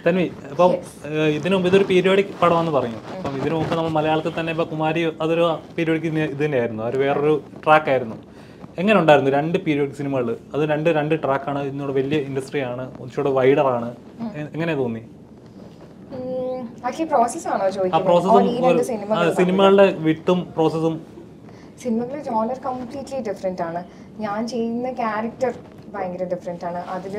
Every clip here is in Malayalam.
തന്വി അപ്പം ഏഹ്, ഇതിനു മുമ്പ് ഇതൊരു പീരിയോഡിക് പടമാണെന്ന് പറഞ്ഞു അപ്പം ഇതിനു മുമ്പ് നമ്മൾ മലയാളത്തിൽ തന്നെ ഇപ്പൊ കുമാരി അതൊരു പീരിയോഡിക് ഇത് തന്നെയായിരുന്നു അത് വേറൊരു ട്രാക്ക് ആയിരുന്നു എങ്ങനെ ഉണ്ടായിരുന്നു രണ്ട് പീരിയോഡിക് സിനിമകൾ അത് രണ്ട് രണ്ട് ട്രാക്കാണ് ഇതിനോട് വലിയ ഇൻഡസ്ട്രിയാണ് കുറച്ചുകൂടെ വൈഡറാണ് എങ്ങനെ തോന്നി ആക്ച്വലി പ്രോസസ് ആണോ ആ ചോദിക്കുന്നത് പ്രോസസ്സും Or ഈ രണ്ട് സിനിമകൾ സിനിമകളുടെ വിട്ടും പ്രോസസ്സും സിനിമകൾ ജോണർ കംപ്ലീറ്റ്ലി ഡിഫറെൻ്റ് ആണ് ഞാൻ ചെയ്യുന്ന ക്യാരക്ടർ ഭയങ്കര ഡിഫറെൻ്റ് ആണ് അതിൽ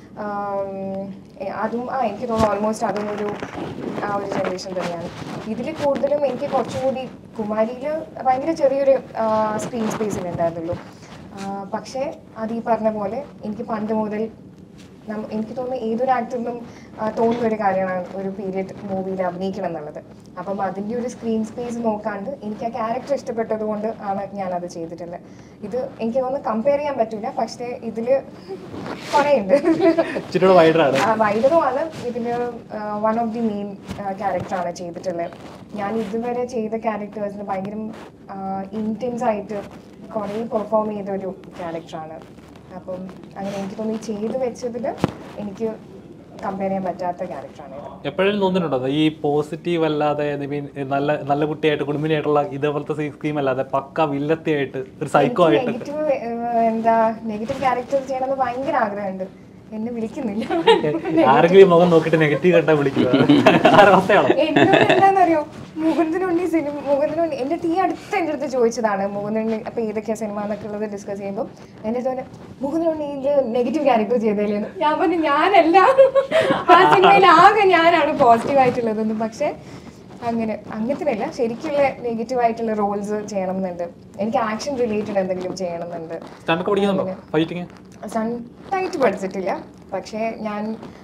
അതും ആ എനിക്ക് തോന്നുന്നു ഓൾമോസ്റ്റ് അതും ഒരു ആ ഒരു ജനറേഷൻ തന്നെയാണ് ഇതിൽ കൂടുതലും എനിക്ക് കുറച്ചുകൂടി കുമാരിയിൽ ഭയങ്കര ചെറിയൊരു സ്ക്രീൻ സ്പേസിൽ ഉണ്ടായിരുന്നുള്ളൂ ആ, പക്ഷേ അത് ഈ പറഞ്ഞ പോലെ എനിക്ക് പണ്ട് മുതൽ നം- എനിക്ക് തോന്നുന്നു ഏതൊരു ആക്ടറിനും തോന്നുന്ന ഒരു കാര്യമാണ് ഒരു പീരിയഡ് മൂവിയിൽ അഭിനയിക്കണം എന്നുള്ളത് അപ്പം അതിൻ്റെ ഒരു സ്ക്രീൻ സ്പേസ് നോക്കാണ്ട് എനിക്ക് ആ ക്യാരക്ടർ ഇഷ്ടപ്പെട്ടത് കൊണ്ട് ആണ് ഞാനത് ചെയ്തിട്ടുള്ളത് ഇത് എനിക്ക് തോന്നുന്നു കമ്പയർ ചെയ്യാൻ പറ്റില്ല പക്ഷേ ഇതിൽ കുറേ ഉണ്ട് ഇച്ചിരി വൈഡറാണ് വൈഡറുമാണ് ഇതിൽ വൺ ഓഫ് ദി മെയിൻ ക്യാരക്ടറാണ് ചെയ്തിട്ടുള്ളത് ഞാൻ ഇതുവരെ ചെയ്ത ക്യാരക്ടേഴ്സിന് ഭയങ്കര ഇൻറ്റൻസ് ആയിട്ട് കുറേ പെർഫോം ചെയ്ത ഒരു ക്യാരക്ടറാണ് അപ്പം അങ്ങനെ എനിക്ക് തോന്നി ചെയ്ത് വെച്ചതിൽ എനിക്ക് കമ്പയർ ചെയ്യാൻ പറ്റാത്ത ക്യാരക്ടറാണ് ഇത് എപ്പോഴും തോന്നിയിട്ടുണ്ടോ ഈ പോസിറ്റീവ് അല്ലാതെ I mean, നല്ല നല്ല കുട്ടിയായിട്ട് കുടുംബിനിയായിട്ടുള്ള ഇതേപോലത്തെ സ്കീം അല്ലാതെ പക്ക വില്ലത്തിയായിട്ട് ഒരു സൈക്കോ ആയിട്ട് നെഗറ്റീവ് എന്താ നെഗറ്റീവ് ക്യാരക്ടർ ചെയ്യണമെന്ന് ഭയങ്കര ആഗ്രഹമുണ്ട് എന്നെ വിളിക്കുന്നില്ല ആരെങ്കിലും മുഖം നോക്കിയിട്ട് നെഗറ്റീവ് കണ്ടാ വിളിക്കുക അവസ്ഥയാണോ എന്നോട് എന്താണെന്നറിയോ മുകുന്ദനുണ്ണി സിനിമ മുകുന്ദനുണ്ണി എൻ്റെ ടീ അടുത്ത് എൻ്റെ അടുത്ത് ചോദിച്ചതാണ് മുകുന്ദനുണ്ണി അപ്പോൾ ഏതൊക്കെയാ സിനിമ എന്നൊക്കെ ഉള്ളത് ഡിസ്കസ് ചെയ്യുമ്പോൾ എൻ്റെ അടുത്ത് പറഞ്ഞു മുകുന്ദനുണ്ണിയിൽ നെഗറ്റീവ് ക്യാരക്ടർ ചെയ്തേലേന്ന് ഞാൻ പറഞ്ഞു ഞാനല്ല ആ സിനിമയിൽ ആകെ ഞാനാണ് പോസിറ്റീവ് ആയിട്ടുള്ളതെന്ന് പക്ഷേ അങ്ങനെ അങ്ങനത്തിനല്ല ശരിക്കുള്ള നെഗറ്റീവ് ആയിട്ടുള്ള റോൾസ് ചെയ്യണം എന്നുണ്ട് എനിക്ക് ആക്ഷൻ റിലേറ്റഡ് എന്തെങ്കിലും ചെയ്യണം എന്നുണ്ട് സ്റ്റണ്ടൊക്കെ പഠിക്കുന്നുണ്ടോ ഫൈറ്റിങ് സൺടായിട്ട് പഠിച്ചിട്ടില്ല പക്ഷേ ഞാൻ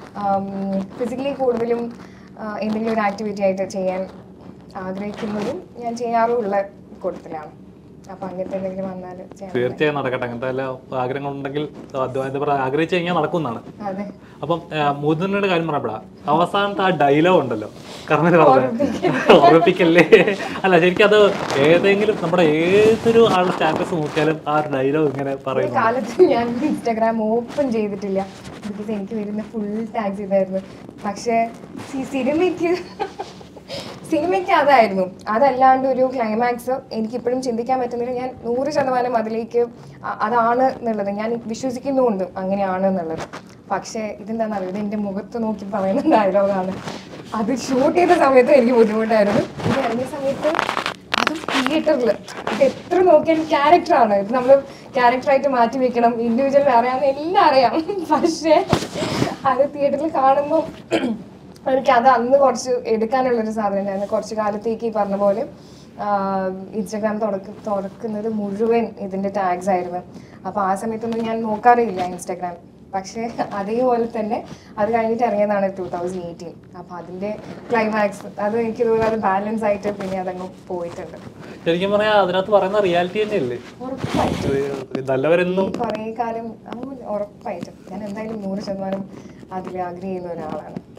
ഫിസിക്കലി കൂടുതലും ആ, എന്തെങ്കിലും ഒരു ആക്ടിവിറ്റി ആയിട്ട് ചെയ്യാൻ ആഗ്രഹിക്കുന്നതും ഞാൻ ചെയ്യാറുമുള്ള കൂട്ടത്തിലാണ് അപ്പം അങ്ങനത്തെ എന്തെങ്കിലും വന്നാൽ ചെയ്യാൻ തീർച്ചയായും നടക്കട്ടെ അങ്ങനത്തെ വല്ല ആഗ്രഹങ്ങളുണ്ടെങ്കിൽ അധ്വാനം പറ ആഗ്രഹിച്ചു കഴിഞ്ഞാൽ നടക്കുന്നതാണ് അതെ അപ്പം മുതിർന്നയുടെ കാര്യം പറഞ്ഞപ്പോഴാ അവസാനത്തെ ആ ഡയലോഗ് ഉണ്ടല്ലോ കർമ്മന് പറഞ്ഞത് ഓർമ്മിപ്പിക്കല്ലേ അല്ല ശരിക്കും അത് ഏതെങ്കിലും നമ്മുടെ ഏതൊരു ആളുടെ സ്റ്റാറ്റസ് നോക്കിയാലും ആ ഒരു ഡയലോഗ് ഇങ്ങനെ ഒരു പറയുന്നു കാലത്ത് ഞാൻ ഇൻസ്റ്റാഗ്രാം ഓപ്പൺ ചെയ്തിട്ടില്ല ബിക്കോസ് എനിക്ക് വരുന്ന ഫുൾ ടാഗ്സ് ഇതായിരുന്നു പക്ഷേ ഈ സിനിമയ്ക്ക് സിനിമയ്ക്ക് അതായിരുന്നു അതല്ലാണ്ട് ഒരു ക്ലൈമാക്സ് എനിക്ക് ഇപ്പോഴും ചിന്തിക്കാൻ പറ്റുന്നില്ല ഞാൻ നൂറ് ശതമാനം അതിലേക്ക് അ- അതാണ് എന്നുള്ളത് ഞാൻ വിശ്വസിക്കുന്നുമുണ്ട് അങ്ങനെയാണ് എന്നുള്ളത് പക്ഷേ ഇതെന്താണെന്നറിയോ ഇത് എൻ്റെ മുഖത്ത് നോക്കി പറയുന്ന ഡയലോഗാണ് അത് ഷൂട്ട് ചെയ്ത സമയത്ത് എനിക്ക് ബുദ്ധിമുട്ടായിരുന്നു ഇത് ഇറങ്ങിയ സമയത്ത് അതും തിയേറ്ററിൽ ഇത് എത്ര നോക്കിയാലും ക്യാരക്ടറാണ് ഇത് നമ്മൾ ക്യാരക്ടറായിട്ട് മാറ്റി വെക്കണം ഇൻഡിവിജ്വൽ അറിയാവുന്ന എല്ലാം അറിയാം പക്ഷേ അത് തിയേറ്ററിൽ കാണുമ്പോൾ എനിക്ക് അത് അന്ന് കുറച്ച് എടുക്കാനുള്ളൊരു സാധനം ഉണ്ടായിരുന്നു കുറച്ച് കാലത്തേക്ക് ഈ പറഞ്ഞ പോലെ ഇൻസ്റ്റാഗ്രാം തുറക്ക് തുറക്കുന്നത് മുഴുവൻ ഇതിൻ്റെ ടാഗ്സ് ആയിരുന്നു അപ്പോൾ ആ സമയത്തൊന്നും ഞാൻ നോക്കാറില്ല ഇൻസ്റ്റാഗ്രാം പക്ഷേ അതേപോലെ തന്നെ അത് കഴിഞ്ഞിട്ട് ഇറങ്ങിയതാണ് ടൂ തൗസൻഡ് എയ്റ്റീൻ അപ്പോൾ അതിൻ്റെ ക്ലൈമാക്സ് അത് എനിക്ക് തോന്നുന്നു അത് ബാലൻസ് ആയിട്ട് പിന്നെ അതങ്ങ് പോയിട്ടുണ്ട് ശരിക്കും പറഞ്ഞാൽ അതിനകത്ത് പറയുന്ന റിയാലിറ്റി തന്നെയല്ലേ ഉറപ്പായിട്ടും ഇത് നല്ലവരെന്നും കുറേ കാലം ആ, ഉറപ്പായിട്ടും ഞാൻ എന്തായാലും നൂറ് ശതമാനം അതിൽ ആഗ്രഹിക്കുന്ന ഒരാളാണ്